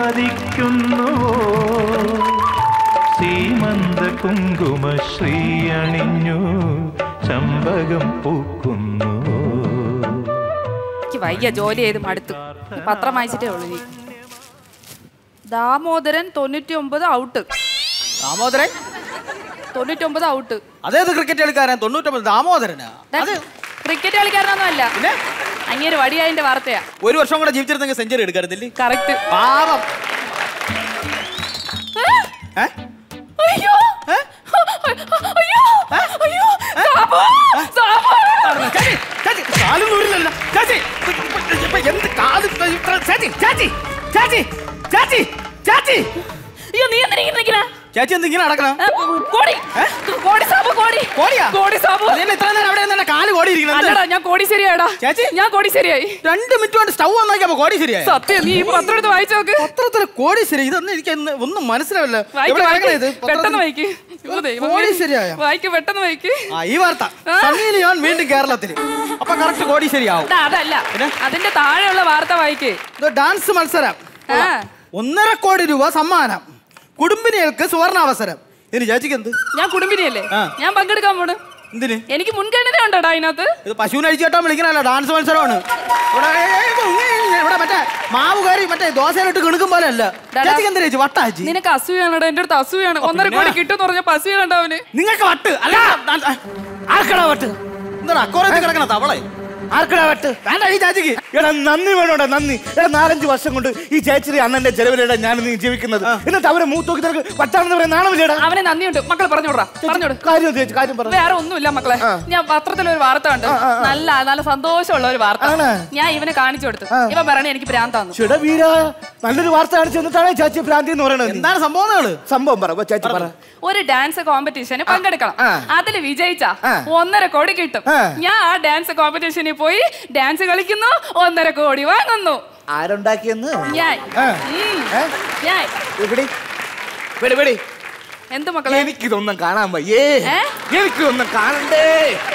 വിലമതിക്കുന്നുവോ സീമന്ത കുങ്കുമ ശ്രീ അണിഞ്ഞു ചമ്പകം പൂക്കുന്നുവോ എനിക്ക് വയ്യ ജോലി ചെയ്ത് മടുത്തു ഈ പത്രം വായിച്ചിട്ടേ ഉള്ളൂ ഇനി ദാമോദരൻ തൊണ്ണൂറ്റി ഒമ്പത് ഔട്ട് ദാമോദരൻ തൊണ്ണൂറ്റി ഒമ്പത് ഔട്ട് അതേത് ക്രിക്കറ്റ് കളിക്കാരൻ തൊണ്ണൂറ്റൊമ്പത് ദാമോദരനാ ക്രിക്കറ്റ് കളിക്കാരനൊന്നും അല്ല അങ്ങേര് വടിയായതിന്റെ വാർത്തയാ ഒരു വർഷം കൂടെ ജീവിച്ചിരുന്നെങ്കിൽ സെഞ്ചുറി എടുക്കാറില്ലേ കറക്റ്റ് പാവം ഏ? അയ്യോ അയ്യോ അയ്യോ സാബു! സാബു! ചേച്ചി, ചേച്ചി, കാലും നൂരിലല്ല. ചേച്ചി, ഇപ്പൊ- ഇപ്പൊ എന്ത് കാല് ഇത്ര- ഇത്ര- ചേച്ചി, ചേച്ചി, ചേച്ചി, ചേച്ചി, ചേച്ചി. അയ്യോ നീ എന്തിനാ ഇങ്ങനെ നിക്കണെ? ചേച്ചി എന്ത് ഇങ്ങനെ നടക്കണം ഏ, കോടി കോടി സാബു കോടി കോടിയാ കോടി സാബു അതല്ലേ ഇത്ര നേരം അവിടെ നിന്നെ കാല് കോടി ഇരിക്കണം അല്ലടാ ഞാൻ കോടി ശരിയാടാ ചേച്ചി ഞാൻ കോടി ശരിയായി രണ്ട് മിനിറ്റ് കൊണ്ട് സ്റ്റൗ വന്നോക്കിയപ്പോ കോടി ശരിയായി സത്യം നീ ഈ പത്രം എടുത്ത് വായിച്ചു നോക്ക് പത്രത്തിൽ കോടി ശരി ഇതൊന്നും എനിക്ക് ഇന്ന് ഒന്നും മനസ്സിലാവില്ല വായിക്ക്, എവിടെ വായിക്ക്. കിടക്കണേ ഇത്? പത്രത്തിൽ- പെട്ടെന്ന് വായിക്ക് അയ്യോ, ദൈവമേ. കോടി ശരിയായ വായിക്ക് പെട്ടെന്ന് വായിക്ക് ആ ഈ വാർത്ത സണ്ണിയിൽ ഞാൻ വീണ്ടും കേരളത്തിൽ അപ്പൊ കറക്റ്റ് കോടി ശരിയാവും എടാ, അതല്ല അതിന്റെ താഴെയുള്ള വാർത്ത വായിക്ക് ഇത് ഡാൻസ് മത്സരം ആ. ഒന്നര കോടി രൂപ സമ്മാനം കുടുംബിനികൾക്ക് സുവർണാവസരം ഇതിന് ചേച്ചിക്ക് എന്ത് ഞാൻ കുടുംബിനിയല്ലേ ആ. ഞാൻ പങ്കെടുക്കാൻ പോണ് എന്തിന് എനിക്ക് മുൻഗണന ഉണ്ടോടാ അതിനകത്ത് ഇത് പശുവിനെ അഴിച്ചു കേട്ടാ വിളിക്കണല്ലോ ഡാൻസ് മത്സരമാണ് ഇവിടെ ഏ, ഏ, ഇപ്പൊ ഇങ്ങനെ ഇവിടെ മറ്റേ മാവ് കയറി മറ്റേ ദോശയിലിട്ട് കിണുക്കും പോലെ അല്ല ഡാ, ചേച്ചിക്ക് എന്തിനാ ചേച്ചി വട്ടാച്ചി നിനക്ക് അസൂയാണോടാ എന്റെ അടുത്ത് അസൂയാണ് ഒന്നര പിന്നെ? കോടി കിട്ടും പറഞ്ഞ പശു കണ്ടവന് നിങ്ങൾക്ക് വട്ട് അല്ല ആർക്കടാ വട്ട് എന്താ അക്കോറത്തിൽ കിടക്കണ തവളെ ആർക്കടാ വെട്ട് വേണ്ട ഈ ചേച്ചിക്ക് എടാ നന്ദി വേണോടാ നന്ദി എടാ നാലഞ്ച് വർഷം കൊണ്ട് ഈ ചേച്ചിരി അണ്ണന്റെ ചെലവിലേടാ ഞാൻ നീ ജീവിക്കുന്നത് എന്നിട്ട് അവരെ മൂത്തോക്കി നിനക്ക് പറ്റാണെന്ന് പറയാൻ നാണമില്ലേടാ അവനെ നന്ദിയുണ്ട് മക്കൾ പറഞ്ഞോടാ പറഞ്ഞോട് കാര്യം എന്ത് ചേച്ചി കാര്യം പറഞ്ഞു വേറെ ഒന്നുമില്ല മക്കളെ ഞാൻ പത്രത്തിൽ ഒരു വാർത്ത കണ്ട് നല്ല നല്ല സന്തോഷമുള്ള ഒരു വാർത്ത ആണ്. ഞാൻ ഇവനെ കാണിച്ചു കൊടുത്തു ഇവൻ പറയണേ എനിക്ക് ഭ്രാന്താന്ന് ചേട്ടാ വീര നല്ലൊരു വാർത്ത കാണിച്ചു എന്നിട്ടാണ് ചേച്ചി ഭ്രാന്തി എന്ന് പറയുന്നത് നീ. എന്താണ് സംഭവങ്ങള് സംഭവം പറ ഇപ്പൊ ചേച്ചി പറ ഒരു ഡാൻസ് കോമ്പറ്റീഷന് പങ്കെടുക്കണം ആ. അതിൽ വിജയിച്ച ആ. ഒന്നര കോടി കിട്ടും ആ. ഞാൻ ആ ഡാൻസ് കോമ്പറ്റീഷനിൽ പോയി ഡാൻസ് കളിക്കുന്നു ഒന്നര കോടി വാങ്ങുന്നു ആരുണ്ടാക്കിയെന്ന് ഞാൻ ആ. ഉം. ഏ? ഞാൻ ഇവിടെ വെടി വെടി എന്ത് മക്കളെ എനിക്കിതൊന്നും കാണാൻ വയ്യേ ഏ? എനിക്കിതൊന്നും കാണണ്ടേ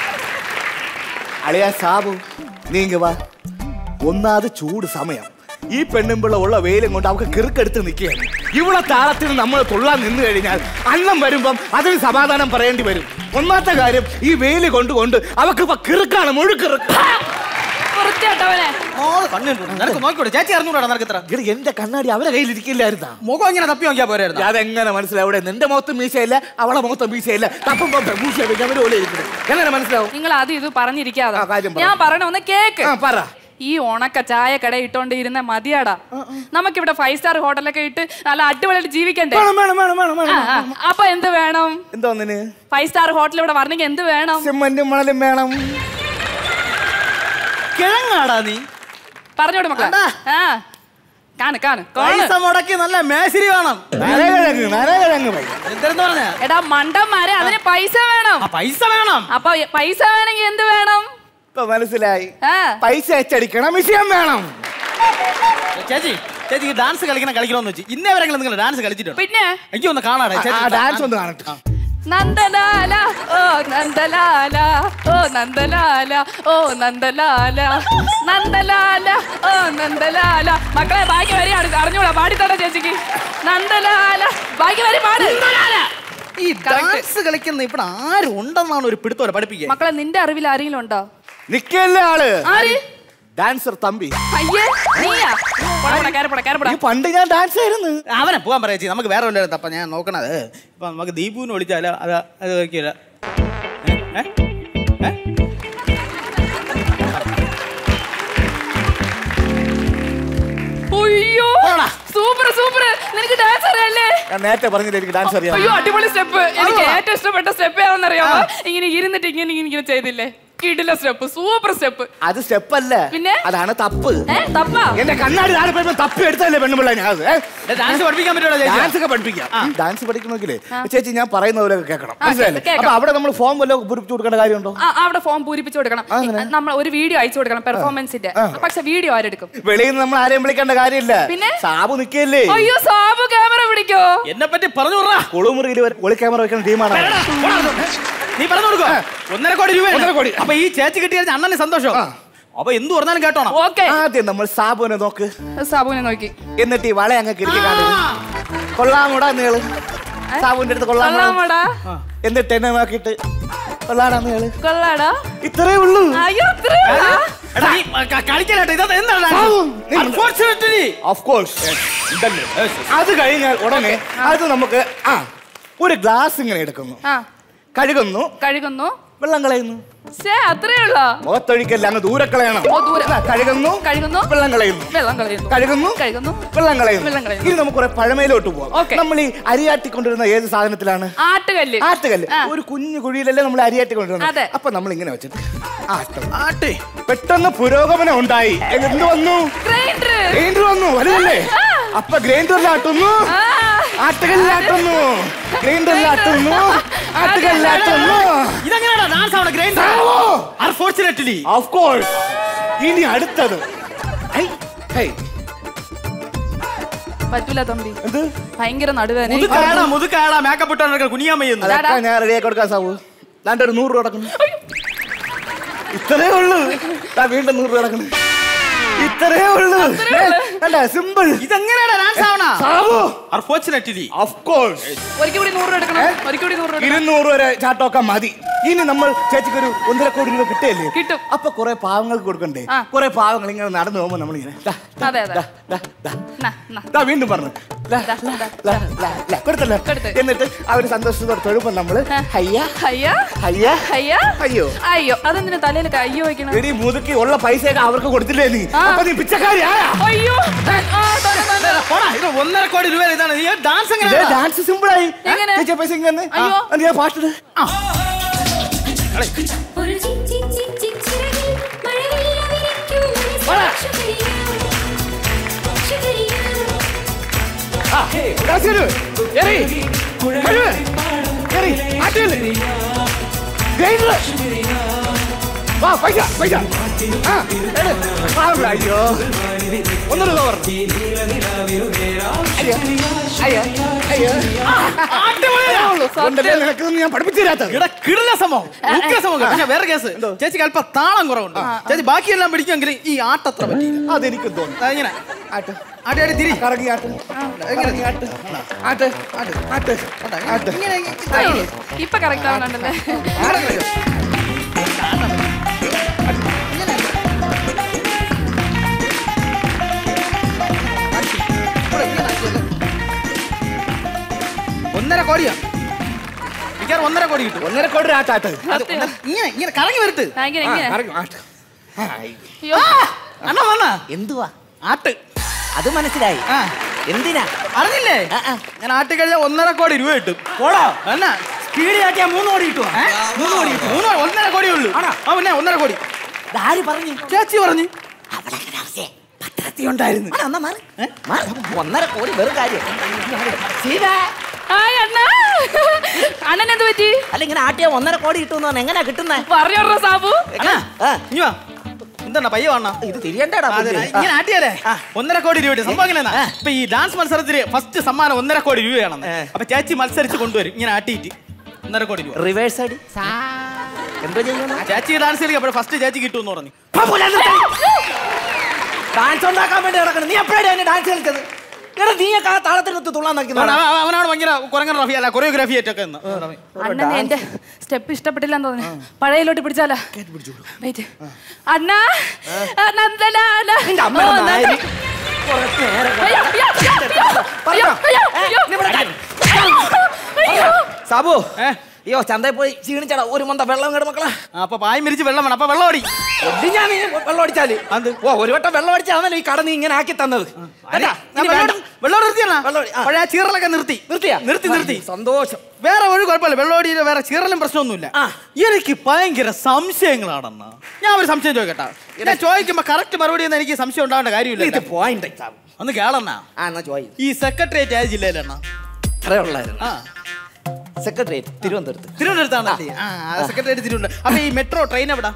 അളിയാ സാബു നീങ്ക വാ ഒന്നാത് ചൂട് സമയം ഈ പെണ്ണുമ്പിള്ള ഉള്ള വെയിലും കൊണ്ട് അവൾക്ക് കിറുക്കെടുത്ത് നിൽക്കുകയാണ് ഇവിടെ താളത്തിന് നമ്മൾ തുള്ളാൻ നിന്ന് കഴിഞ്ഞാൽ അന്നം വരുമ്പം അതിന് സമാധാനം പറയേണ്ടി വരും ഒന്നാമത്തെ കാര്യം ഈ വെയില് കൊണ്ടുകൊണ്ട് അവൾക്ക് ഇപ്പൊ കിറുക്കാണ് മുഴുക്കിറുക്ക് വൃത്തിയാട്ടവനെ നിനക്ക് നോക്കിയോടെ ചേച്ചി അറിഞ്ഞൂടാ നിനക്ക് ഇത്ര എടി, എന്റെ കണ്ണാടി അവരെ കയ്യിൽ ഇരിക്കില്ലായിരുന്നാ മുഖം ഇങ്ങനെ തപ്പി നോക്കിയാ പോരായിരുന്നു അതെങ്ങനെ മനസ്സിലാവും ഇവിടെ നിന്റെ മുഖത്ത് മീശയില്ല അവളെ മുഖത്ത് മീശയില്ല തപ്പുമ്പോ മീശ അവരെ പോലെ ഇരിക്കുന്നത് എങ്ങനെ മനസ്സിലാവും നിങ്ങൾ അത് ഇത് പറഞ്ഞിരിക്കാതെ ആ, കാര്യം പറ. ഞാൻ പറയണ ഒന്ന് കേക്ക് ആ പറ ഈ ഉണക്ക ചായ കട ഇട്ടോണ്ട് ഇരുന്ന മതിയാടാ നമുക്കിവിടെ ഫൈവ് സ്റ്റാർ ഹോട്ടലൊക്കെ ഇട്ട് നല്ല അടിപൊളിയായിട്ട് ജീവിക്കണ്ടേ വേണം വേണം വേണം വേണം ആ, വേണം ആ. അപ്പൊ എന്ത് വേണം എന്തോന്നിന് ഫൈവ് സ്റ്റാർ ഹോട്ടൽ ഇവിടെ വരണമെങ്കിൽ എന്ത് വേണം സിമന്റും മണലും വേണം കിഴങ്ങാടാ നീ പറഞ്ഞോട് മക്കളെ അണ്ടാ. ആ കാണ് കാണ് കാണ് പൈസ മുടക്കി നല്ല മേശിരി വേണം നരകിഴങ്ങ് നരകിഴങ്ങ് പോയി എന്തെന്ന് പറഞ്ഞ എടാ മണ്ടന്മാരെ അതിന് പൈസ വേണം പൈസ വേണം അപ്പൊ പൈസ വേണമെങ്കിൽ എന്ത് വേണം ഇപ്പൊ മനസ്സിലായി ആ പൈസ അച്ചടിക്കണം വിഷയം വേണം ചേച്ചി ചേച്ചി ഈ ഡാൻസ് കളിക്കണം കളിക്കണമെന്ന് വെച്ച് ഇന്നേ വരെങ്കിലും നിങ്ങൾ ഡാൻസ് കളിച്ചിട്ടുണ്ട് പിന്നെ എനിക്ക് ഒന്ന് കാണാടെ ആ ഡാൻസ് ഒന്ന് കാണട്ടെ നന്ദലാല ഓ നന്ദലാല ഓ നന്ദലാല ഓ നന്ദലാല നന്ദലാല ഓ നന്ദലാല മക്കളെ ബാക്കി വരി അറിഞ്ഞൂടാ പാടിത്തട ചേച്ചിക്ക് നന്ദലാല ബാക്കി വരി പാട് ഈ ഡാൻസ് കളിക്കുന്ന ഇവിടെ ആരും ഉണ്ടെന്നാണ് ഒരു പിടുത്തോലെ പഠിപ്പിക്കുക മക്കളെ നിന്റെ അറിവിൽ ആരെങ്കിലും ഉണ്ടോ നിക്കല്ലേ ആള് ആര് ഡാൻസർ തമ്പി അയ്യേ നീയാ പോടാ, പോടാ, കേറി പോടാ, കേറി പോടാ. ഈ പണ്ട് ഞാൻ ഡാൻസ് ആയിരുന്നു അവനെ പോകാൻ പറയാ ചേച്ചി നമുക്ക് വേറെ വല്ലതും തപ്പ ഞാൻ നോക്കണത് ഇപ്പൊ നമുക്ക് ദീപുവിനെ വിളിച്ചാലോ അത് അത് നോക്കിയില്ല ഏ? ഏ? ഏ? അയ്യോ സൂപ്പർ സൂപ്പർ നിനക്ക് ഡാൻസ് അറിയാല്ലേ ഞാൻ നേരത്തെ പറഞ്ഞില്ല എനിക്ക് ഡാൻസ് അറിയാം അയ്യോ അടിപൊളി സ്റ്റെപ്പ് എനിക്ക് ഏറ്റവും ഇഷ്ടപ്പെട്ട സ്റ്റെപ്പ് ഏതാണെന്നറിയാമോ ഇങ്ങനെ ഇരുന്നിട്ട് ഇങ്ങനെ ഇങ്ങനെ ചെയ്തില്ലേ കിടില സ്റ്റെപ്പ് സൂപ്പർ സ്റ്റെപ്പ് അത് സ്റ്റെപ്പ് അല്ല പിന്നെ? അതാണ് തപ്പ് ഏ തപ്പാ എന്റെ കണ്ണാടി താഴെ പോയപ്പോ തപ്പി എടുത്തല്ലേ പെണ്ണുപിള്ള ഞാൻ അത് ഡാൻസ് പഠിപ്പിക്കാൻ പറ്റുമോ ചേച്ചി ഡാൻസ് ഒക്കെ പഠിപ്പിക്കാം ഡാൻസ് പഠിക്കണമെങ്കിലേ ചേച്ചി ഞാൻ പറയുന്ന പോലെ കേൾക്കണം ആ, മനസ്സിലായില്ലേ കേൾക്കാം. അപ്പൊ അവിടെ നമ്മൾ ഫോം വല്ലതും പൂരിപ്പിച്ചു കൊടുക്കേണ്ട കാര്യമുണ്ടോ ആ, അവിടെ ഫോം പൂരിപ്പിച്ചു കൊടുക്കണം നമ്മൾ ഒരു വീഡിയോ അയച്ചു കൊടുക്കണം പെർഫോമൻസിന്റെ പക്ഷെ വീഡിയോ ആരെടുക്കും വെളിയിൽ നിന്ന് നമ്മൾ ആരെയും വിളിക്കേണ്ട കാര്യമില്ല പിന്നെ? സാബു നിക്കല്ലേ അയ്യോ സാബു ക്യാമറ പിടിക്കോ എന്നെ പറ്റി പറഞ്ഞു വിടാ കുളിമുറിയിൽ ഒളി ക്യാമറ വെക്കുന്ന ടീമാണ് നീ പറഞ്ഞു കൊടുക്കോ ഒന്നര കോടി രൂപ ഒന്നര കോടി. അപ്പൊ ഈ ചേച്ചി കിട്ടിയ അണ്ണന് സന്തോഷം അപ്പൊ എന്ത് പറഞ്ഞാലും കേട്ടോണം ഓക്കെ ആദ്യം നമ്മൾ സാബുവിനെ നോക്ക് സാബുവിനെ നോക്കി എന്നിട്ട് ഈ വള അങ്ങ് കിരിക്കി കാണും കൊള്ളാമൂടാ നീള് സാബുവിന്റെ അടുത്ത് കൊള്ളാമൂടാ കൊള്ളാമോടാ എന്നിട്ട് എന്നെ നോക്കിയിട്ട് കൊള്ളാടാ നീള് കൊള്ളാടാ ഇത്രേ ഉള്ളൂ അയ്യോ ഇത്രയും ഉള്ളോ? എടാ, നീ ക- കളിക്കലാട്ടോ ഇത് എന്താണ് സാബു, നീ- Unfortunately. ഓഫ് കോഴ്സ് അത് കഴിഞ്ഞാൽ ഉടനെ അത് നമുക്ക് ആ ഒരു ഗ്ലാസ് ഇങ്ങനെ എടുക്കുന്നു ആ കഴുകുന്നു കഴുകുന്നു വെള്ളം കളയുന്നു ശേ അത്രേ ഉള്ളോ മുഖത്തൊഴിക്കല്ല അങ്ങ് ദൂരെ കളയണം ഓ, ദൂരെ. ആ, കഴുകുന്നു കഴുകുന്നു വെള്ളം കളയുന്നു വെള്ളം കളയുന്നു കഴുകുന്നു കഴുകുന്നു വെള്ളം കളയുന്നു വെള്ളം കളയുന്നു. ഇനി നമുക്ക് കുറെ പഴമയിലോട്ട് പോവാം ഓക്കേ. നമ്മൾ ഈ അരിയാട്ടിക്കൊണ്ടിരുന്ന ഏത് സാധനത്തിലാണ് ആട്ടുകല്ല് ആട്ടുകല്ല് ആ. ഒരു കുഞ്ഞു കുഴിയിലല്ലേ നമ്മൾ അരിയാട്ടി അതെ. കൊണ്ടിരുന്നത് അപ്പൊ നമ്മൾ ഇങ്ങനെ വെച്ചിട്ട് ആട്ടം ആട്ടെ പെട്ടെന്ന് പുരോഗമനം ഉണ്ടായി എന്ത് വന്നു ഗ്രൈൻഡർ ഗ്രൈൻഡർ വന്നു വലുതല്ലേ ആ. അപ്പൊ ഗ്രൈൻഡറിലാട്ടുന്നു ആട്ടുകല്ലാട്ടുന്നു ഗ്രൈൻഡറിലാട്ടുന്നു ആട്ടുകല്ലാട്ടുന്നു ഇതെങ്ങനെയാടാ ഡാൻസ് അവിടെ ഗ്രൈൻഡർ അൺഫോർച്ചുനേറ്റ്ലി ഓഫ് കോഴ്സ് ഇനി അടുത്തത് ഹൈ, ഹൈ. പറ്റൂല തമ്പി എന്ത് ഭയങ്കര നടുവേദന മുതുക്കാടാ മുതുക്കാടാ മേക്കപ്പ് ഇട്ടാണ് കുനിയാൻ വയ്യുന്നു അതൊക്കെ ഞാൻ റെഡിയാക്കി കൊടുക്കാൻ സാവു ദാണ്ട് ഒരു നൂറ് രൂപ കിടക്കുന്നു ഇത്രേ ഉള്ളൂ ദാ വീണ്ടും നൂറ് രൂപ കിടക്കുന്നു ഇത്രേ ഉള്ളൂ അല്ല സിമ്പിൾ ഇതെങ്ങനെയാടാ ഡാൻസ് ആവണ സാവു അൺഫോർച്ചുനേറ്റ്ലി ഓഫ് കോഴ്സ് ഒരിക്കൽ കൂടി നൂറ് രൂപ എടുക്കണം ഒരിക്കൽ കൂടി നൂറ് രൂപ എടുക്കണം. ഇരുന്നൂറ് വരെ ചാട്ടമൊക്കെ മതി ഇനി നമ്മൾ ചേച്ചിക്ക് ഒരു ഒന്നര കോടി രൂപ കിട്ടിയല്ലേ കിട്ടും. അപ്പൊ കുറെ പാവങ്ങൾക്ക് കൊടുക്കണ്ടേ ആ. കുറെ പാവങ്ങൾ ഇങ്ങനെ നടന്നു പോകുമ്പോ നമ്മൾ ഇങ്ങനെ ദാ, ദാ, അതെ, അതെ. ദാ, ദാ, ദാ. നാ, നാ. ദാ വീണ്ടും പറഞ്ഞു ലാ, ദാ, ലാ, ദാ. ലാ, ലാ, ലാ. കൊടുത്തല്ലോ കൊടുത്ത്. എന്നിട്ട് അവര് സന്തോഷത്തോടെ തൊഴുമ്പോ നമ്മള് ആ. ഹയ്യ അയ്യാ ഹയ്യ അയ്യാ അയ്യോ അയ്യോ അതെന്തിനാ തലയിൽ അയ്യോ വെക്കണം എടി മുതുക്കി ഉള്ള പൈസയൊക്കെ അവർക്ക് കൊടുത്തില്ലേ നീ ആ. അപ്പൊ നീ പിച്ചക്കാരി ആയാ അയ്യോ ആ, തന്നെ, തന്നെ. പോടാ ഇത് ഒന്നര കോടി രൂപ ഇതാണ് ഈ ഡാൻസ് ഇതേ എങ്ങനെയാ ഡാൻസ് സിമ്പിൾ ആയി എങ്ങനെ? ചേച്ചി പൈസ ഇങ്ങനെ അയ്യോ. ഞാൻ പാട്ടിട് ഒരു ചിക് ചിക് ചിക് ചിക് ചിറകിൽ മഴവില്ല വിരിക്കും മനസ്സാക്ഷികരിയാ. സാക്ഷികരിയാ. ഡാൻസ് ചെയ്ത്. എറി. കഴിവ്. എറി. ആട്ടില്. ഗ്രൈൻഡർ. വാ പൈസ പൈസ ആ, എട്. പാവങ്ങള, അയ്യോ ഒന്നൊരു കവർ അയ്യോ അയ്യോ അയ്യോ ഉണ്ടല്ലേ നിനക്കൊന്നും ഞാൻ പഠിപ്പിച്ചു തരാത്തത് ഇവിടെ കിടില സംഭവം ഉഗ്ര സംഭവം പക്ഷെ വേറെ കേസ് ചേച്ചിക്ക് അല്പം താളം കുറവുണ്ട് ചേച്ചി ബാക്കിയെല്ലാം പിടിക്കുമെങ്കിൽ ഈ ആട്ടത്ര പറ്റിയില്ല അതെനിക്കും തോന്നുന്നു ആ, ഇങ്ങനെ ആട്ട് ആട്ടി ആട്ടി തിരി കറങ്ങി ആട്ട് കറങ്ങി ആട്ട് ആട്ട് ആട്ട് ആട്ട് ആട്ട് അയ്യോ, ഇപ്പൊ കറക്റ്റ് ആവണുണ്ടല്ലേ ഒന്നര കോടിയാ മിക്കവാറും ഒന്നര കോടി കിട്ടും ഒന്നര കോടി ആട്ടാട്ട് അത് ഒന്നര- ഇങ്ങനെ ഇങ്ങനെ കറങ്ങി വരട്ട് ആ, ഇങ്ങനെ ആ, ഇങ്ങനെ കറങ്ങി ആട്ട് ആ, അയ്യോ അണ്ണ വന്ന എന്തുവാ ആട്ട് അത് മനസ്സിലായി ആ എന്തിനാ അറിഞ്ഞില്ലേ ആ, ആ. ഞാൻ ആട്ടി കഴിഞ്ഞാൽ ഒന്നര കോടി രൂപ കിട്ടും പോടോ എന്നാ സ്പീഡ് കാട്ടിയാ മൂന്ന് കോടി കിട്ടുവാ ഏ? മൂന്ന് കോടി കിട്ടും. മൂന്ന് ഒന്നര കോടി ഉള്ളൂ ആ പിന്നെ ഒന്നര കോടി ആര് പറഞ്ഞു ചേച്ചി പറഞ്ഞു പത്രത്തിൽ ഉണ്ടായിരുന്നു എന്നാ മാറ്. മാറ്. ഒന്നര കോടി വെറും കാര്യം ശിവ ഹായ് അണ്ണാ അണ്ണൻ എന്ത് പറ്റി അല്ല ഇങ്ങനെ ആട്ടിയാ ഒന്നര കോടി കിട്ടുമെന്ന് പറഞ്ഞാ എങ്ങനെയാ കിട്ടുന്നേ പറഞ്ഞോടാ സാബു അണ്ണാ ആ. ഇനി വാ എന്താണ് പയ്യ വണ്ണ ഇത് തിരിയണ്ടേടാ അതെ, പുല്ല്. ഇങ്ങനെ ആട്ടിയാലേ ആ. ഒന്നര കോടി രൂപ സംഭവം എങ്ങനെയാ ഇപ്പൊ ഈ ഡാൻസ് മത്സരത്തിന് ഫസ്റ്റ് സമ്മാനം ഒന്നര കോടി രൂപയാണെന്ന് ഏ. അപ്പൊ ചേച്ചി മത്സരിച്ച് കൊണ്ടുവരും ഇങ്ങനെ ആട്ടിയിട്ട് ഒന്നര കോടി രൂപ റിവേഴ്സ് അടി എന്തോ ചെയ്യുന്നു ചേച്ചി ഡാൻസ് കളിക്കും അപ്പോൾ ഫസ്റ്റ് ചേച്ചി കിട്ടും എന്ന് പറഞ്ഞു ഡാൻസ് ഉണ്ടാക്കാൻ വേണ്ടി നടക്കണം നീ എപ്പോഴാണ് ഡാൻസ് കളിച്ചത് എടാ നീയൊക്കെ ആ താളത്തിനൊത്ത് തുള്ളാൻ അവൻ- നോക്കുന്ന അവൻ- അവനോട് ഭയങ്കര കുറങ്ങൻ റഫി അല്ല കൊറിയോഗ്രാഫി ആയിട്ടൊക്കെ നിന്ന്. അണ്ണന് എന്റെ സ്റ്റെപ്പ് ഇഷ്ടപ്പെട്ടില്ലെന്ന് തോന്നുന്നു പഴയലോട്ട് പിടിച്ചാലാ വെയിറ്റ് അണ്ണാ അണ്ണാ, അല്ല, അല്ല. നിന്റെ അമ്മയുടെ ഓ, നന്ദ. നായരി. കുറച്ച് നേരം കൊണ്ട് അയ്യോ, അയ്യോ, അയ്യോ, അയ്യോ, അയ്യോ, അയ്യോ, അയ്യോ. സാബു ഏ? അയ്യോ ചന്തയിൽ പോയി ക്ഷീണിച്ചടാ ഒരു മന്ത വെള്ളം കേട് മക്കളെ ആ, അപ്പൊ പായം മിരിച്ച് വെള്ളം വേണം അപ്പൊ വെള്ളം ഓടി എന്ത് ഞാൻ ഈ വെള്ളം അടിച്ചാല് അത്? ഓ ഒരു വട്ടം വെള്ളം അടിച്ചാണല്ലോ ഈ കട നീ ഇങ്ങനെ ആക്കി തന്നത് കേട്ടാ? ഞാൻ ഇനി വെള്ളം വേണ്ട. ഓടി- വെള്ളം നിർത്തിയാണ് വെള്ളം ഓടി, ആ. പഴയ ചീറലൊക്കെ നിർത്തി നിർത്തിയാ നിർത്തി നിർത്തി സന്തോഷം വേറെ ഒരു കുഴപ്പമില്ല വെള്ളോടിയിൽ വേറെ ചീറലും പ്രശ്നമൊന്നുമില്ല ആ. എനിക്ക് ഭയങ്കര സംശയങ്ങളാണെന്ന് ഞാൻ ഒരു സംശയം ചോദിക്കട്ടെ ഞാൻ ചോദിക്കുമ്പോ കറക്റ്റ് മറുപടി ഒന്നും എനിക്ക് സംശയം ഉണ്ടാവേണ്ട ഇത് കാര്യമില്ല പോയിന്റ് സാബു ഒന്ന് കേളണ്ണ ആ എന്നാ ചോയ് ഈ സെക്രട്ടേറിയറ്റ് ആയ ജില്ലയിലെണ്ണ അത്രേ ഉള്ളായിരുന്നു ആ സെക്രട്ടേറിയറ്റ് തിരുവനന്തപുരത്ത് തിരുവനന്തപുരത്താണ് ആ സെക്രട്ടേറിയറ്റ് തിരുവനന്തപുരം അപ്പൊ ഈ മെട്രോ ട്രെയിൻ എവിടാ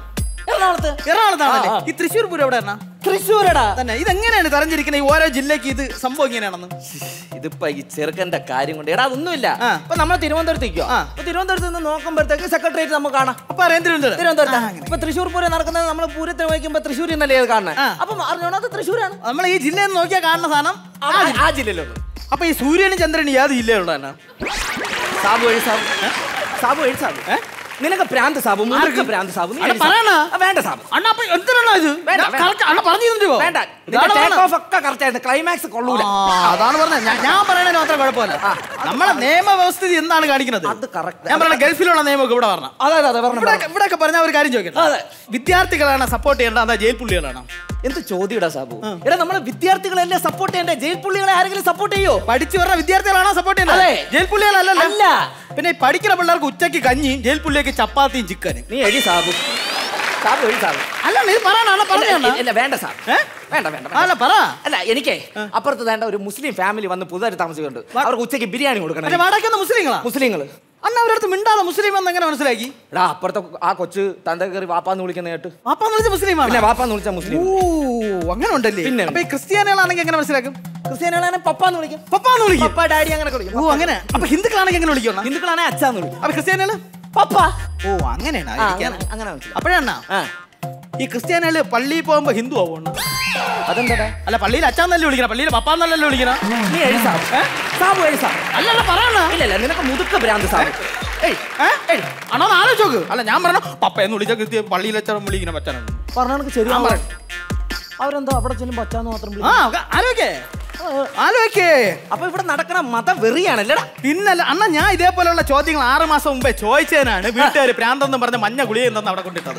എറണാകുളത്ത് എറണാകുളത്താണല്ലേ ആ, ആ. ഈ തൃശ്ശൂർ പൂരം എവിടെ എണ്ണ തൃശ്ശൂരടാ തന്നെ ഇതെങ്ങനെയാണ് തെരഞ്ഞിരിക്കുന്നത് ഈ ഓരോ ജില്ലക്ക് ഇത് സംഭവം ഇങ്ങനെയാണെന്ന് ഇതിപ്പോ ഈ ചെറുക്കന്റെ കാര്യം കൊണ്ട് എടാ അതൊന്നുമില്ല ആ. ഇപ്പൊ നമ്മൾ തിരുവനന്തപുരത്തേക്കോ ആ. അപ്പൊ തിരുവനന്തപുരത്ത് നിന്ന് നോക്കുമ്പോഴത്തേക്ക് സെക്രട്ടേറിയറ്റ് നമുക്ക് കാണാം അപ്പൊ അറിയാൻ തിരുവനന്തപുരം തിരുവനന്തപുരത്ത് ആ, അങ്ങനെ. ഇപ്പൊ തൃശ്ശൂർ പൂരം നടക്കുന്നത് നമ്മൾ പൂരത്തിന് വഹിക്കുമ്പോ തൃശ്ശൂരിൽ നിന്നല്ലേ ഇത് കാണുന്നത് ആ. അപ്പം അറിഞ്ഞോണം അത് തൃശ്ശൂരാണ് നമ്മൾ ഈ ജില്ലയിൽ നിന്ന് നോക്കിയാൽ കാണുന്ന സാധനം ആ- ആ ജില്ലയിലുണ്ട് അപ്പൊ ഈ സൂര്യനും ചന്ദ്രനും ഏത് ജില്ലയിലുള്ള തന്നെ സാബു എഴി സാബു സാബു എഴി സാബു നിനക്ക് പ്രാന്ത് സാബു മുറുക്ക് പ്രാന്ത് സാബു നീ അണ്ണാ, എഴി സാബു. പറയണ. ആ, വേണ്ട സാബു അണ്ണ അപ്പൊ എന്തിനാണോ ഇത് വേണ്ട, ഞാൻ വേണ്ട. correct- അണ്ണ പറഞ്ഞു തന്നിട്ടോ വേണ്ട ഇതാണ് ടേക്ക് പറഞ്ഞത്. ഓഫ് ഒക്കെ കറക്റ്റ് ആയിരുന്നു ക്ലൈമാക്സ് കൊള്ളൂല ആ, അതാണ് പറഞ്ഞത് ഞാൻ- ഞാൻ പറയണതിന് മാത്രം കുഴപ്പമില്ല നമ്മളെ നിയമവ്യവസ്ഥിതി എന്താണ് കാണിക്കുന്നത് അത് correct. ഞാൻ പറഞ്ഞ ഗൾഫിലുള്ള നിയമമൊക്കെ ഇവിടെ പറഞ്ഞ അതെ അതെ അതെ പറഞ്ഞു ഇവിടെ ഇവിടെയൊക്കെ പറഞ്ഞ ഒരു കാര്യം ചോദിക്കട്ടെ അതെ. വിദ്യാർത്ഥികളാണ് സപ്പോർട്ട് ചെയ്യേണ്ടത് അതാ ജയിൽ പുള്ളികളാണ് എന്ത് ചോദ്യടാ സാബു എടാ നമ്മള് വിദ്യാർത്ഥികളെല്ലാം സപ്പോർട്ട് ചെയ്യണ്ടേ ജയിൽ പുള്ളികളെ ആരെങ്കിലും സപ്പോർട്ട് ചെയ്യോ പഠിച്ചു പറഞ്ഞ വിദ്യാർത്ഥികളാണോ സപ്പോർട്ട് ചെയ്യുന്നത് അതെ. ജയിൽ പുള്ളികളല്ലല്ലോ അല്ല. പിന്നെ ഈ പഠിക്കുന്ന പിള്ളേർക്ക് ഉച്ചയ്ക്ക് കഞ്ഞിയും ജയിൽ പുള്ളിയൊക്കെ ചപ്പാത്തിയും ചിക്കനും നീ എഴി സാബു സാബു എഴി സാബു അല്ല നീ പറയാനാണ് ഇല്ല, പറഞ്ഞാണ് ഇല്ല വേണ്ട സാബ് ഏ? വേണ്ട വേണ്ട വേണ്ട. അല്ല പറ അല്ല എനിക്കേ അപ്പുറത്ത് വേണ്ട ഒരു മുസ്ലിം ഫാമിലി വന്ന് പുതുതായിട്ട് താമസിക്കുന്നുണ്ട് അവർക്ക് ഉച്ചയ്ക്ക് ബിരിയാണി മറ്റേ കൊടുക്കണം വാടകയ്ക്കുന്ന മുസ്ലിങ്ങളാ മുസ്ലിങ്ങള് അന്ന് അവരുടെ അടുത്ത് മിണ്ടാതെ മുസ്ലിം എന്ന് എങ്ങനെ മനസ്സിലാക്കി എടാ അപ്പുറത്തെ ആ കൊച്ച് തന്റെ കയറി വാപ്പാന്ന് വിളിക്കുന്ന കേട്ട് അപ്പാന്ന് വിളിച്ച മുസ്ലിമാണ് പിന്നെ വാപ്പാന്ന് വിളിച്ച മുസ്ലിം ഓ അങ്ങനെ ഉണ്ടല്ലേ പിന്നെ. അപ്പൊ ഈ ക്രിസ്ത്യാനികളാണെങ്കിൽ എങ്ങനെ മനസ്സിലാക്കും ക്രിസ്ത്യാനികളാണ് പപ്പാന്ന് വിളിക്കും പപ്പാന്ന് വിളിക്കും പപ്പ ഡാഡി അങ്ങനെ വിളിക്കും ഓ അങ്ങനെ അപ്പൊ ഹിന്ദുക്കളാണെങ്കിൽ എങ്ങനെ വിളിക്കണം ഹിന്ദുക്കളാണെ അച്ഛാന്ന് വിളിക്കും അപ്പൊ ക്രിസ്ത്യാനികള് പപ്പ ഓ അങ്ങനെയാണ് ആ, അങ്ങനെ അങ്ങനെ മനസ്സിലായി അപ്പോഴാണ് ആ ഈ ക്രിസ്ത്യാനികള് പള്ളിയിൽ പോകുമ്പോ ഹിന്ദു ആവുന്നു അതെന്താടാ അല്ല പള്ളിയിൽ അച്ഛാന്നല്ലേ വിളിക്കണം പള്ളിയിൽ പപ്പാന്നല്ലല്ലോ വിളിക്കണം നീ എഴി സാബു സാബു എഴി സാബു അല്ലല്ല പറയണ ഇല്ല ഇല്ല നിനക്ക് മുതുക്ക ഭ്രാന്ത് സാബു ഏയ് അണോ ആലോചിച്ച് നോക്ക് അല്ല ഞാൻ പറഞ്ഞു പപ്പ എന്ന് വിളിച്ച കൃത്യ പള്ളിയിൽ വെച്ചാൽ വിളിക്കണം പറ്റാനാണ് പറഞ്ഞ ശരി ഞാൻ പറയാം. അവരെന്തോ അവിടെ ചെല്ലുമ്പോ അച്ഛാന്ന് മാത്രം ആ വിളിക്കും ആലോചിക്കേ ആലോചിക്കേ അപ്പൊ ഇവിടെ നടക്കണ മത വെറിയാണല്ലേടാ പിന്നല്ല അണ്ണ ഞാൻ ഇതേപോലെയുള്ള ചോദ്യങ്ങൾ ആറ് മാസം മുമ്പേ ചോദിച്ചതിനാണ് വീട്ടുകാർ പ്രാന്തെന്നും പറഞ്ഞ മഞ്ഞ ഗുളിക എന്തെന്ന് അവിടെ കൊണ്ടിട്ടത്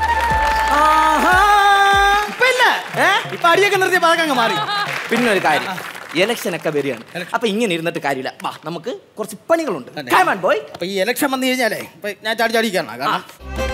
ഇപ്പൊ ഇല്ല ഏ? ഇപ്പൊ അടിയൊക്കെ നിർത്തിയ പതൊക്കെ അങ്ങ് മാറി പിന്നെ ഒരു കാര്യം ഇലക്ഷൻ ഒക്കെ വരികയാണ് അപ്പൊ ഇങ്ങനെ ഇരുന്നിട്ട് കാര്യമില്ല വാ നമുക്ക് കുറച്ച് പണികളുണ്ട് തന്നെ. Come on, boy. അപ്പൊ ഈ ഇലക്ഷൻ വന്നു കഴിഞ്ഞാലേ ഇപ്പൊ ഞാൻ ചാടി ചാടിക്കാണ് കാരണം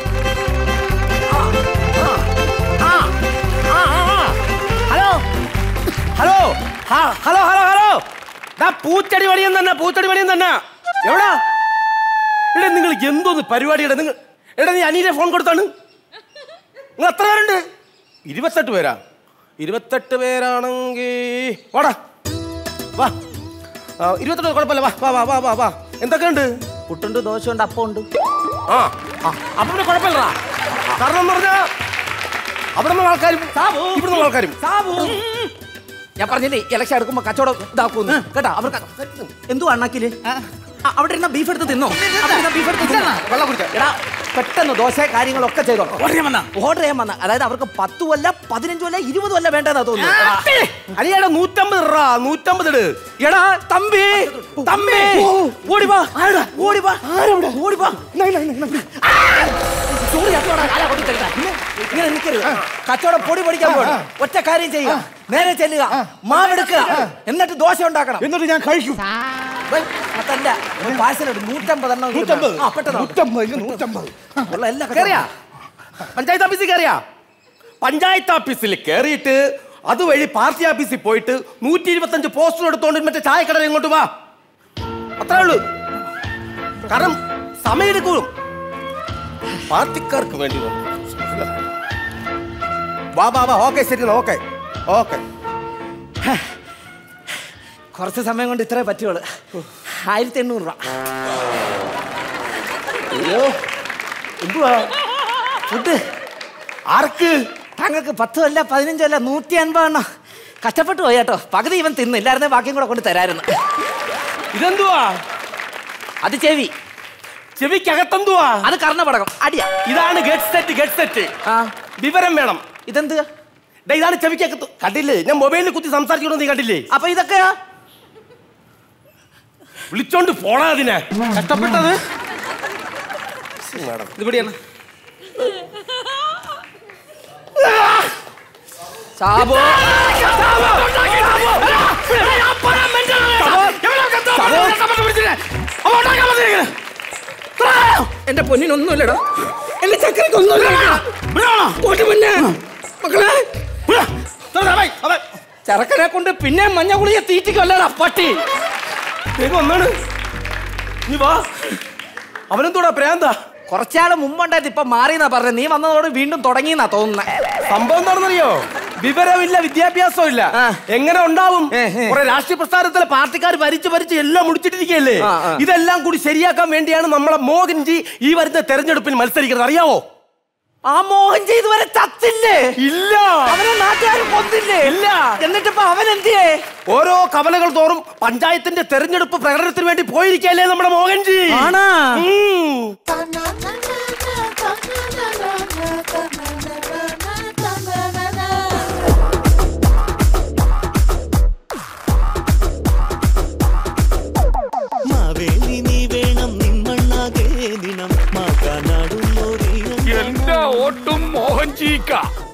ഹലോ ഹലോ ഹാ ഹലോ ഹലോ ഹലോ ദാ പൂച്ചടി പണിയും തന്നെ പൂച്ചടി പണിയും തന്നെ എവിടാ എടാ നിങ്ങൾ എന്തോന്ന് പരിപാടിയുടെ നിങ്ങൾ എടാ നീ അനിയുടെ ഫോൺ കൊടുത്താണ് നിങ്ങൾ എത്ര പേരുണ്ട് ഇരുപത്തെട്ട് പേരാ ഇരുപത്തെട്ട് പേരാണെങ്കിൽ വാടാ വാ ആ, ഇരുപത്തെട്ട് കുഴപ്പമില്ല വാ വാ വാ വാ വാ വാ എന്തൊക്കെയുണ്ട് പുട്ടുണ്ട് ദോശയുണ്ട് അപ്പമുണ്ട് ആ ആ, അപ്പൊ പിന്നെ കുഴപ്പമില്ല കാരണം എന്ന് പറഞ്ഞാ അവിടെ നിന്ന് ആൾക്കാരും ഇവിടെ നിന്ന് ആൾക്കാരും സാബു ഞാൻ പറഞ്ഞില്ലേ ഇലക്ഷൻ എടുക്കുമ്പോ കച്ചവടം ഇതാക്കുന്നു കേട്ടാ അവർക്ക് എന്തോ അണ്ണാക്കില് ആ, അവിടെ ഇരുന്ന ബീഫ് എടുത്ത് തിന്നോ അവിടെ ഇരുന്ന ബീഫ് എടുത്ത് തിന്നോ? വെള്ളം കുടിച്ചോ എടാ പെട്ടെന്ന് ദോശ കാര്യങ്ങളൊക്കെ ചെയ്തോ ഓർഡർ ചെയ്യാൻ വന്നാ? ഓർഡർ ചെയ്യാൻ വന്ന അതായത് അവർക്ക് പത്തും അല്ല പതിനഞ്ചും അല്ല ഇരുപതും അല്ല വേണ്ടതാ തോന്നുന്നു അനിയാടാ നൂറ്റമ്പത് ഇടാ നൂറ്റമ്പത് ഇട് എടാ തമ്പി തമ്പി ഓടി വാ ഓടി വാ ഓടി വാ ചോറ് ചത്തോടാ, കാലാ കൊണ്ട് തരുന്ന. ഇങ്ങനെ- ഇങ്ങനെ നിൽക്കരുത് കച്ചവടം പൊടി പൊടിക്കാൻ പോകണം ഒറ്റ കാര്യം ചെയ്യുക നേരെ ചെല്ലുക മാവെടുക്കുക എന്നിട്ട് ദോശ ഉണ്ടാക്കണം എന്നിട്ട് ഞാൻ കഴിക്കും വേ, അതല്ല ഒരു പാഴ്സൽ എടുത്ത് നൂറ്റമ്പതെണ്ണം ഇങ്ങോട്ട് നൂറ്റമ്പത് ആ, പെട്ടെന്ന് ആവട്ടെ. നൂറ്റമ്പത് നൂറ്റമ്പത് ഉള്ള എല്ലാ കേറിയാ പഞ്ചായത്ത് ഓഫീസിൽ കയറിയാ പഞ്ചായത്ത് ഓഫീസിൽ കയറിയിട്ട് അതുവഴി പാർട്ടി ഓഫീസിൽ പോയിട്ട് നൂറ്റി ഇരുപത്തഞ്ച് പോസ്റ്റർ എടുത്തോണ്ട് മറ്റേ ചായക്കട ഇങ്ങോട്ട് വാ അത്രേ ഉള്ളൂ കാരണം സമയെടുക്കും പാർട്ടിക്കാർക്ക് വേണ്ടി വാ. വാ വാ വാ ഓക്കെ ശരി ഓക്കെ ഓക്കെ കുറച്ച് സമയം കൊണ്ട് ഇത്രേ പറ്റുള്ളൂ ആയിരത്തി എണ്ണൂറ് രൂപ അയ്യോ എന്തുവാ ഫുഡ് ആർക്ക് താങ്കൾക്ക് പത്തും അല്ല പതിനഞ്ചും അല്ല നൂറ്റി അൻപതെണ്ണം കഷ്ടപ്പെട്ടു പോയി കേട്ടോ പകുതി ഇവൻ തിന്ന് ഇല്ലായിരുന്നേ ബാക്കിയും കൂടെ കൊണ്ട് തരായിരുന്നു ഇതെന്തുവാ അത് ചെവി ചെവിക്കകത്തെന്തുവാ അത് കർണപടകം അടിയാ ഇതാണ് ഗെറ്റ് സെറ്റ് ഗെറ്റ് സെറ്റ് ആ വിവരം വേണം ഇതെന്ത് ദേ ഇതാണ് ചെവിക്കകത്ത് കണ്ടില്ലേ ഞാൻ മൊബൈലിൽ കുത്തി സംസാരിക്കണമെന്ന് നീ കണ്ടില്ലേ അപ്പൊ ഇതൊക്കെയാ വിളിച്ചോണ്ട് പോണാ അതിനെ കഷ്ടപ്പെട്ടത് ഇവിടെയാണ് സാബോ എന്റെ പൊന്നിനൊന്നുമില്ലടാ എന്റെ ചക്കരക്കൊന്നുമില്ലടാ പോട്ടെ പിന്നെ മക്കളെ ചെറുക്കനെ കൊണ്ട് പിന്നെ മഞ്ഞ കുളിയെ തീറ്റിക്കല്ലടാ പട്ടി വേഗം ഒന്നാണ് നീ വാ അവനെന്തോടാ പ്രാന്താ കുറച്ചാള് മുമ്പുണ്ടായത് ഇപ്പൊ മാറിയെന്നാ പറഞ്ഞത് നീ വന്നതോട് വീണ്ടും തുടങ്ങിയെന്നാ തോന്നുന്നത് സംഭവം എന്താണെന്നറിയോ വിവരമില്ല വിദ്യാഭ്യാസവും ഇല്ല ആ. എങ്ങനെ ഉണ്ടാവും ഏ, ഏ. കുറെ രാഷ്ട്രീയ പ്രസ്ഥാനത്തിലെ പാർട്ടിക്കാർ ഭരിച്ച് ഭരിച്ച് എല്ലാം മുടിച്ചിട്ടിരിക്കുകയല്ലേ ആ, ആ. ഇതെല്ലാം കൂടി ശരിയാക്കാൻ വേണ്ടിയാണ് നമ്മളെ മോഹൻജി ഈ വരുന്ന തെരഞ്ഞെടുപ്പിൽ മത്സരിക്കുന്നത് അറിയാവോ ആ മോഹൻജി ഇതുവരെ ചത്തില്ലേ ഇല്ല അവനെ നാട്ടുകാർ കൊന്നില്ലേ ഇല്ല. എന്നിട്ടിപ്പോ അവൻ എന്തിയേ ഓരോ കവലകൾ തോറും പഞ്ചായത്തിന്റെ തെരഞ്ഞെടുപ്പ് പ്രകടനത്തിന് വേണ്ടി പോയിരിക്കല്ലേ നമ്മുടെ മോഹൻജി ആണാ? ഉം. മാവേലി നീ വേണം നിന്മണ്ണാകെ ദിനം മാക്കാനാടുന്നോരേ എന്റെ ഓട്ടും മോഹൻജിക്ക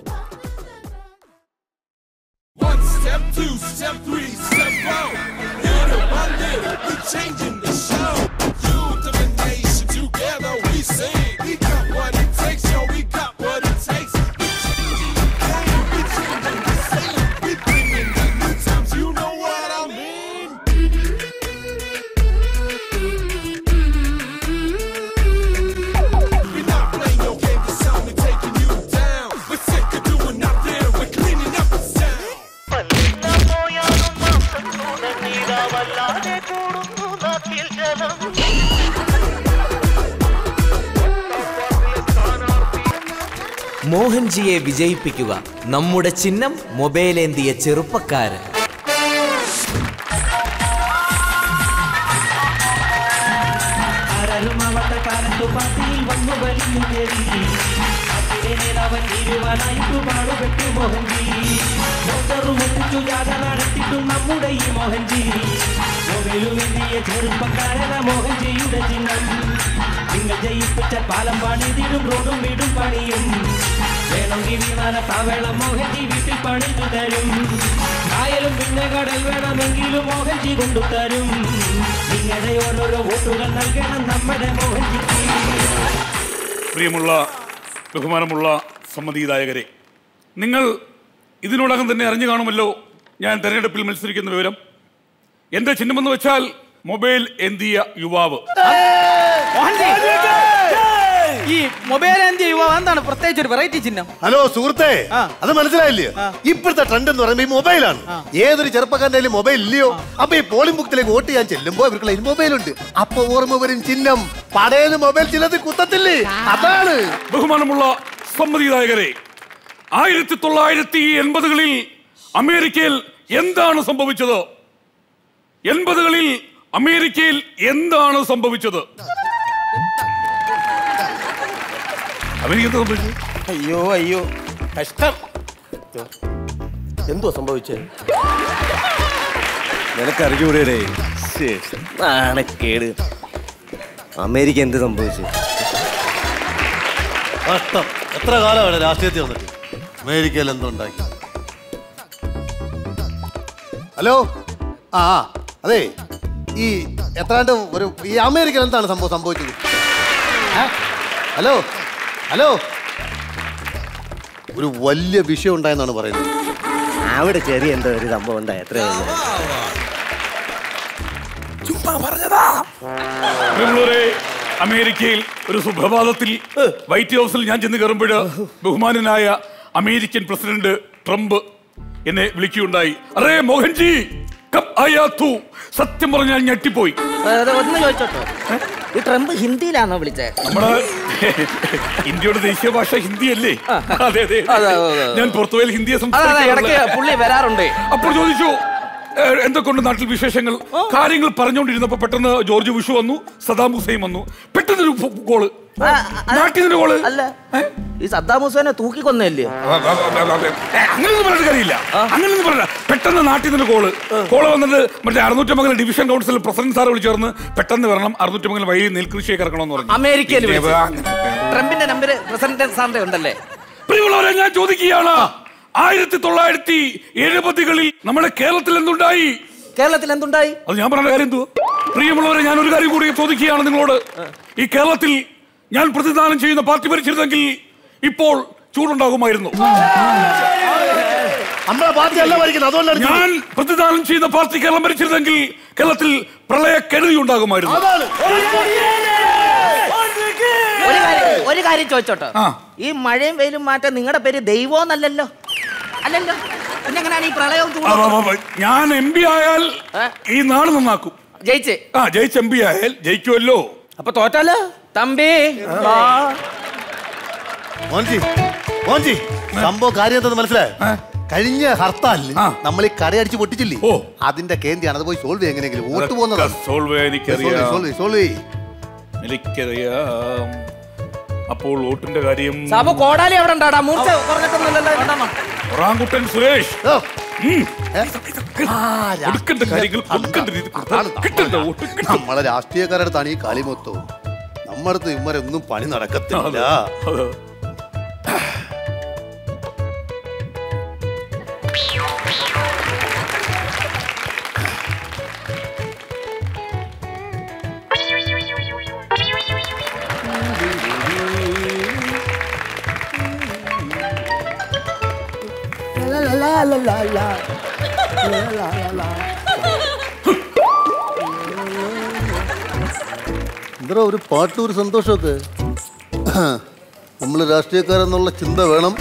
മോഹൻജിയെ വിജയിപ്പിക്കുക നമ്മുടെ ചിഹ്നം മൊബൈലേന്തിയ ചെറുപ്പക്കാരൻ നമ്മുടെ ഈ മോഹൻജി മൊബൈലുമെന്തിയ ചെറുപ്പക്കാരന മോഹൻജിയുടെ ചിഹ്നം നിങ്ങൾ ജയിപ്പിച്ച പാലം പണിതിടും റോഡും വീടും പണിയും വേണമെങ്കിൽ വിമാന താവളം മോഹൻജി വീട്ടിൽ പണിതു തരും കായലും പിന്നെ കടൽ വേണമെങ്കിലും മോഹൻജി കൊണ്ടുതരും നിങ്ങളുടെ ഓരോരോ വോട്ടുകൾ നൽകണം നമ്മുടെ മോഹൻജിക്ക് പ്രിയമുള്ള ബഹുമാനമുള്ള സമ്മതിദായകരെ നിങ്ങൾ ഇതിനോടകം തന്നെ അറിഞ്ഞു കാണുമല്ലോ ഞാൻ തെരഞ്ഞെടുപ്പിൽ മത്സരിക്കുന്ന വിവരം എന്റെ ചിഹ്നമെന്ന് വെച്ചാൽ മൊബൈൽ എന്തിയ യുവാവ് മോഹൻജി ഈ മൊബൈൽ എന്തിയ യുവാവ് എന്താണ് പ്രത്യേകിച്ച് ഒരു വെറൈറ്റി ചിഹ്നം ഹലോ സുഹൃത്തെ ആ. അത് മനസ്സിലായില്ലേ ഇപ്പോഴത്തെ ട്രെൻഡ് എന്ന് പറയുമ്പോൾ ഈ മൊബൈലാണ് ഏതൊരു ചെറുപ്പക്കാരന്റെ കയ്യിലും മൊബൈൽ ഇല്ലയോ അപ്പൊ ഈ പോളിംഗ് ബുക്കിലേക്ക് വോട്ട് ചെയ്യാൻ ചെല്ലുമ്പോ ഇവർക്ക് കയ്യിൽ മൊബൈൽ ഉണ്ട് അപ്പൊ ഓർമ്മ വരും ചിഹ്നം പടയുന്ന മൊബൈൽ ചിഹ്നത്തിൽ കുത്തത്തില്ലേ അതാണ് ബഹുമാനമുള്ള സമ്മതിദായകരെ ആയിരത്തി തൊള്ളായിരത്തി എൺപതുകളിൽ അമേരിക്കയിൽ എന്താണ് സംഭവിച്ചത് എൺപതുകളിൽ അമേരിക്കയിൽ എന്താണ് സംഭവിച്ചത് അമേരിക്ക എന്താ സംഭവിച്ചത് അയ്യോ അയ്യോ കഷ്ടം എന്തോ സംഭവിച്ചത് നിനക്കറിഞ്ഞൂടെ നാണക്കേട് അമേരിക്ക എന്ത് സംഭവിച്ചു കഷ്ടം എത്ര കാലമാണ് രാഷ്ട്രീയത്തിൽ വന്നിട്ട് അമേരിക്കയിൽ എന്തുണ്ടാക്കി ഹലോ ആ ആ, അതെ ഈ എത്രാണ്ട് ഒരു ഈ അമേരിക്കയിൽ എന്താണ് സംഭവം സംഭവിച്ചത് ഏ? ഹലോ ഹലോ ഒരു വലിയ വിഷയം ഉണ്ടായെന്നാണ് പറയുന്നത് അവിടെ ചെറിയ എന്തോ ഒരു സംഭവം ഉണ്ടായി എത്ര പ്രിയമുള്ളവരെ അമേരിക്കയിൽ ഒരു സുപ്രഭാതത്തിൽ വൈറ്റ് ഹൗസിൽ ഞാൻ ചെന്ന് കയറുമ്പോൾ ബഹുമാനനായ അമേരിക്കൻ പ്രസിഡന്റ് ട്രംപ് എന്നെ വിളിക്കുകയുണ്ടായി അറേ മോഹൻജി കബ് ആയാ തൂ സത്യം പറഞ്ഞാൽ ഞെട്ടിപ്പോയി ഒന്ന് ചോദിച്ചോട്ടോ ഈ ട്രംപ് ഹിന്ദിയിലാണോ വിളിച്ചേ നമ്മുടെ ഇന്ത്യയുടെ ദേശീയ ഭാഷ ഹിന്ദി അല്ലേ അതെ അതെ അതെ, അതെ, അതെ. ഞാൻ പുറത്തുപോയാൽ ഹിന്ദിയെ അതെ അതെ ഇടയ്ക്ക് സംസാരിക്കാറുള്ളത്. പുള്ളി വരാറുണ്ട് അപ്പോൾ ചോദിച്ചു "ഏ, എന്തൊക്കെയുണ്ട് നാട്ടിൽ വിശേഷങ്ങൾ കാര്യങ്ങൾ പറഞ്ഞുകൊണ്ടിരുന്നപ്പോ പെട്ടെന്ന് ജോർജ് ബുഷ് വന്നു സദാം ഹുസൈൻ വന്നു പെട്ടെന്ന് ഒരു കോള് ആ, അല്ല. നാട്ടിൽ നിന്ന് കോള് അല്ല ഈ സദ്ദാം ഹുസൈനെ തൂക്കിക്കൊന്നല്ലേ ഏ, അങ്ങനെയൊന്നും പറഞ്ഞിട്ട് കാര്യമില്ല അങ്ങനെയൊന്നും പറഞ്ഞ പെട്ടെന്ന് നാട്ടിൽ നിന്ന് കോള് കോള് വന്നിട്ട് മറ്റേ Arunoottimangalam division council president sir വിളിച്ചു ചേർന്ന് പെട്ടെന്ന് വരണം അറുന്നൂറ്റമംഗലം വഴി നെൽകൃഷിയൊക്കെ ഇറക്കണമെന്ന് പറഞ്ഞു അമേരിക്കയിൽ പിന്നെ വിളിച്ചു. അങ്ങനെ. ട്രംപിന്റെ നമ്പർ പ്രസിഡന്റ് സാറിന്റെ ഉണ്ടല്ലേ പ്രിയമുള്ളവരെ ഞാൻ ചോദിക്കുകയാണ് ആയിരത്തി തൊള്ളായിരത്തി എഴുപതുകളിൽ നമ്മുടെ കേരളത്തിൽ എന്തുണ്ടായി കേരളത്തിൽ എന്തുണ്ടായി അത് ഞാൻ പറഞ്ഞ കാര്യം എന്തുവാ പ്രിയമുള്ളവരെ ഞാൻ ഒരു കാര്യം കൂടി ചോദിക്കുകയാണ് നിങ്ങളോട് ഈ കേരളത്തിൽ ഞാൻ പ്രതിദാനം ചെയ്യുന്ന പാർട്ടി ഭരിച്ചിരുന്നെങ്കിൽ ഇപ്പോൾ ചൂടുണ്ടാകുമായിരുന്നു നമ്മളെ പാർട്ടി അല്ല ഭരിക്കുന്നത് അതുകൊണ്ടാണ് ചൂട്. ഞാൻ പ്രതിദാനം ചെയ്യുന്ന പാർട്ടി കേരളം ഭരിച്ചിരുന്നെങ്കിൽ കേരളത്തിൽ പ്രളയ കെടുതി ഉണ്ടാകുമായിരുന്നു അതാണ് ഒരു കാര്യം ഒരു കാര്യം ചോദിച്ചോട്ടോ ഈ മഴയും വെയിലും മാറ്റാൻ നിങ്ങളുടെ പേര് ദൈവോന്നല്ലല്ലോ അല്ലല്ലോ പിന്നെ എങ്ങനെയാണ് ഈ പ്രളയവും ആ, ആ, ആ, ആ. ഞാൻ എം പി ആയാൽ ഈ നാട് നന്നാക്കും ജയിച്ചേ ആ ജയിച്ച് എം പി ആയാൽ ജയിക്കുമല്ലോ അപ്പൊ തോറ്റാലോ തമ്പി മോൻജി മോൻജി സംഭവം കാര്യം എന്താന്ന് മനസ്സിലായോ കഴിഞ്ഞ ഹർത്താലിൽ നമ്മൾ ഈ കടയടിച്ച് പൊട്ടിച്ചില്ലേ അതിന്റെ കേന്ദ്രയാണ് അത് പോയി സോൾവ് ചെയ്യാൻ എങ്ങനെയെങ്കിലും വോട്ട് പോകുന്നതാണ് സോൾവ് ചെയ്യാൻ എനിക്കറിയാം സോൾവ് സോൾവ് ചെയ്യ് എനിക്കറിയാം അപ്പോൾ വോട്ടിന്റെ കാര്യം സാബു കോടാലി അവിടെ ഉണ്ടാടാ മൂർച്ച പറഞ്ഞിട്ടൊന്നുമില്ലല്ലോ ഒറാങ്കുട്ടൻ സുരേഷ് ഉം. കൊടുക്കേണ്ട കാര്യങ്ങൾ കൊടുക്കേണ്ട രീതി കൊടുത്താൽ കിട്ടേണ്ട വോട്ട് കിട്ടും നമ്മളെ രാഷ്ട്രീയക്കാരുടെ അടുത്താണ് ഈ കളി മൊത്തവും നമ്മുടെ അടുത്ത് ഇവരൊന്നും പണി നടക്കത്തില്ല അതെ. എന്താ ഒരു പാട്ടും ഒരു സന്തോഷമൊക്കെ നമ്മൾ രാഷ്ട്രീയക്കാരെന്നുള്ള ചിന്ത വേണം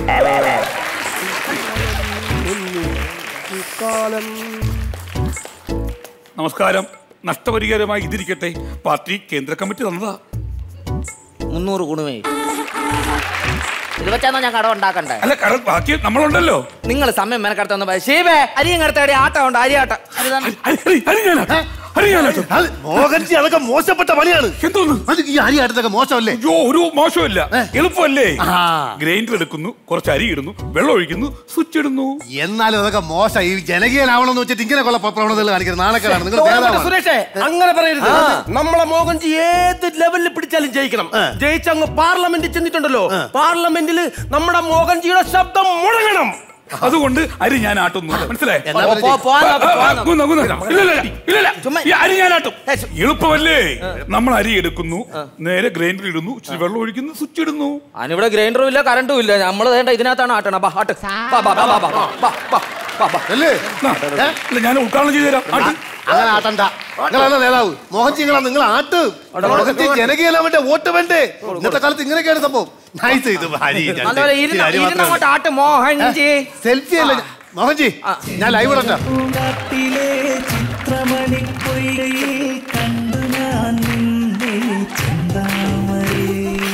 നമസ്കാരം നഷ്ടപരിഹാരമായി ഇതിരിക്കട്ടെ പാർട്ടി കേന്ദ്ര കമ്മിറ്റി തന്നതാ മുന്നൂറ് ഗുണമേ ഇത് വെച്ചാന്നോ ഞാൻ കട ഉണ്ടാക്കണ്ടേ അല്ല കട ബാക്കി നമ്മളുണ്ടല്ലോ നിങ്ങൾ സമയം മെനക്കെടുത്തൊന്ന് ശീവേ അരിയും കടത്തേടി ആട്ടം ഉണ്ട് അരിയാട്ടം അരി തന്നെ. അത് മോഹൻജി അതൊക്കെ മോശപ്പെട്ട പണിയാണ് എന്തോന്ന് അത് ഈ അരി അടുത്തൊക്കെ മോശമല്ലേ അയ്യോ ഒരു മോശമില്ല എളുപ്പമല്ലേ ഗ്രൈൻഡർ എടുക്കുന്നു കുറച്ച് അരി ഇടുന്നു വെള്ളം ഒഴിക്കുന്നു സ്വിച്ച് ഇടുന്നു എന്നാലും അതൊക്കെ മോശം ഈ ജനകീയനാവണമെന്ന് വെച്ചിട്ട് ഇങ്ങനെ കൊള്ള പ്രവണതകൾ കാണിക്കുന്നത് നാണക്കേടാണ് നിങ്ങൾ തോന്നപ്പെട്ട ഭേദമാണ്. സുരേഷേ അങ്ങനെ പറയരുത് ആ. നമ്മളെ മോഹൻജി ഏത് ലെവലിൽ പിടിച്ചാലും ജയിക്കണം ജയിച്ച് അങ്ങ് പാർലമെന്റിൽ ചെന്നിട്ടുണ്ടല്ലോ പാർലമെന്റിൽ നമ്മുടെ മോഹൻജിയുടെ ശബ്ദം മുഴങ്ങണം അതുകൊണ്ട് അരി ഞാൻ ആട്ടുന്നു മനസ്സിലായി എന്നാ പോ, പോ, പോ, പോ, പോ. ഈ അരി ഞാൻ ആട്ടും എളുപ്പമല്ലേ നമ്മൾ അരി എടുക്കുന്നു നേരെ ഗ്രൈൻഡർ ഇടുന്നു ഇച്ചിരി വെള്ളം ഒഴിക്കുന്നു സ്വിച്ച് ഇടുന്നു അതിനിവിടെ ഗ്രൈൻഡറും ഇല്ല കറണ്ടും ഇല്ല നമ്മൾ വേണ്ട ഇതിനകത്താണ് ആട്ടണം ബാ ആട്ട് ബാ ബാ ബാ ബാ ബാ ബാ ബാ ബാ ബാ അല്ലേ ആ, ഇല്ല, ഞാൻ ഉദ്ഘാടനം ചെയ്തു തരാം ആട്ട്. അങ്ങനെ ആട്ടണ്ട നിങ്ങളാണ് നേതാവ് മോഹൻജി നിങ്ങളാ നിങ്ങൾ ആട്ട് മോഹൻജി ജനകീയനാവട്ടെ വോട്ട് വേണ്ടേ ഇന്നത്തെ കാലത്ത് ഇങ്ങനെയൊക്കെയാണ് സംഭവം നൈസ് ഇത് അരി ഞാൻ- നല്ലപോലെ ഇച്ചിരി ഇരുന്ന് അരി ഇരുന്ന് മാത്രമേ അങ്ങോട്ട് ആട്ട് മോഹൻജി സെൽഫി അല്ല ഞാൻ- മോഹൻജി ഞാൻ ലൈവ് ഇടണ്ട പൂങ്കാട്ടിലെ ചിത്രമണിപ്പൊയ്കയിൽ കണ്ടു ഞാൻ നിന്നെ ചിന്താമരേ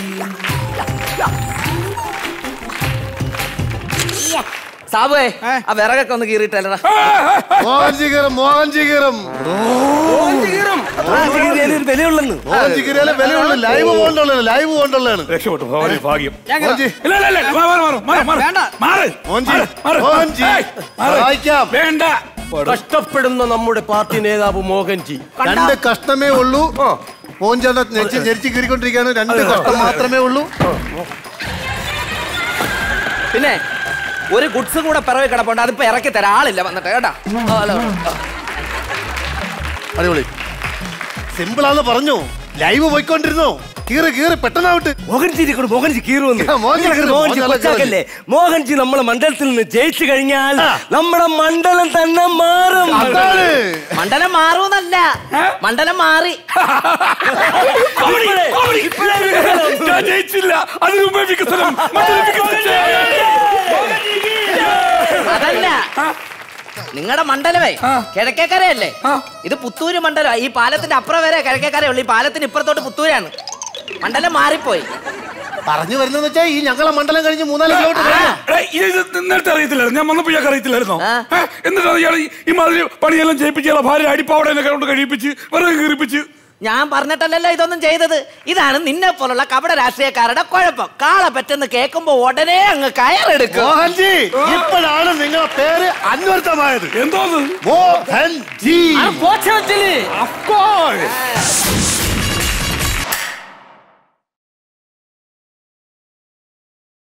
സാബുവേ ആ വിറകൊക്കെ ഒന്ന് കീറിയിട്ടല്ലടാ മോഹൻജി കീറും മോഹൻജി കീറും വിലയുള്ളെന്ന് മോഹൻജി കീറിയാലേ വിലയുള്ളൂ ലൈവ് പോകണ്ടുള്ളതാണ് ലൈവ് പോകണ്ടുള്ളതാണ് രക്ഷപ്പെട്ടു ഭാഗ്യം ഭാഗ്യം മോഹൻജി ഇല്ല, ഇല്ല, ഇല്ല, മാറ്, മാറ്, മാറ്, മാറ്, മാറ്. മാറ്. മോഹൻജി മാറ്, മാറ്. മോഹൻജി ഏയ്, മാറ്. സഹായിക്കാം വേണ്ട കഷ്ടപ്പെടുന്ന നമ്മുടെ പാർട്ടി നേതാവ് മോഹൻജി രണ്ട് കഷ്ടമേ ഉള്ളൂ മോഹൻചാണ്ട നെച്ച് ജരിച്ച് കീറിക്കൊണ്ടിരിക്കുകയാണ് രണ്ട് കഷ്ടം മാത്രമേ ഉള്ളൂ പിന്നെ ഒരു ഗുഡ്സും കൂടെ പിറവി കിടപ്പുണ്ട് അതിപ്പോ ഇറക്കി തരാം ആളില്ല വന്നിട്ട് കേട്ടാ ആ, ഹലോ. അടിപൊളി സിമ്പിൾ ആണെന്ന് പറഞ്ഞു ലൈവ് പോയിക്കൊണ്ടിരുന്നോ കീറി കീറി പെട്ടെന്നാവട്ടെ മോഹൻജി ഇരിക്കണം, മോഹൻജി കീറുവെന്ന് ആ, മോഹൻജി നിങ്ങൾ കീറും, മോഹൻജി മോഹൻജി കൊച്ചാക്കല്ലേ മോഹൻജി നമ്മളെ മണ്ഡലത്തിൽ നിന്ന് ജയിച്ചു കഴിഞ്ഞാൽ നമ്മുടെ മണ്ഡലം തന്നെ മാറും അതാണ് മണ്ഡലം മാറൂന്നല്ല മണ്ഡലം മാറി കോമഡി, കോമഡി. ഞാൻ ജയിച്ചില്ല അതിനു മുമ്പേ വികസനം മറ്റൊരു വികസനം അതല്ല നിങ്ങളുടെ മണ്ഡലമേ കിഴക്കേക്കരയല്ലേ ഇത് പുത്തൂര് മണ്ഡലം ഈ പാലത്തിന്റെ അപ്പുറം വരെ കിഴക്കേക്കരയുള്ളൂ ഈ പാലത്തിന് ഇപ്പുറത്തോട്ട് പുത്തൂരാണ് മണ്ഡലം മാറിപ്പോയി പറഞ്ഞു വരുന്നത് വെച്ചാൽ ഈ ഞങ്ങളെ മണ്ഡലം കഴിഞ്ഞ് മൂന്നാല് കിലോമീറ്റർ കഴിഞ്ഞു ഏയ്, ഇത് നേരത്തെ അറിയത്തില്ലായിരുന്നു ഞാൻ വന്നപ്പോ ഇയാൾക്ക് അറിയത്തില്ലായിരുന്നോ ഏ, എന്നിട്ടാണ് ഇയാൾ ഈ- ഈ മാതിരി പണിയെല്ലാം ചെയ്യിപ്പിച്ച് ഇയാളെ ഭാര്യ അടിപ്പാവടെ കൊണ്ട് കഴിപ്പിച്ച് വെറുതെ കീറിപ്പിച്ച് ഞാൻ പറഞ്ഞിട്ടല്ലല്ലോ ഇതൊന്നും ചെയ്തത് ഇതാണ് നിന്നെ പോലുള്ള കപട രാഷ്ട്രീയക്കാരുടെ കുഴപ്പം കാള പറ്റെന്ന് കേൾക്കുമ്പോ ഉടനെ അങ്ങ് കയറെടുക്കും മോഹൻജി ഇപ്പോഴാണ് നിങ്ങളെ പേര് അന്വർത്ഥമായത് എന്തോന്ന് മോഹൻജി അത് പോച്ചവച്ചില്. Of course.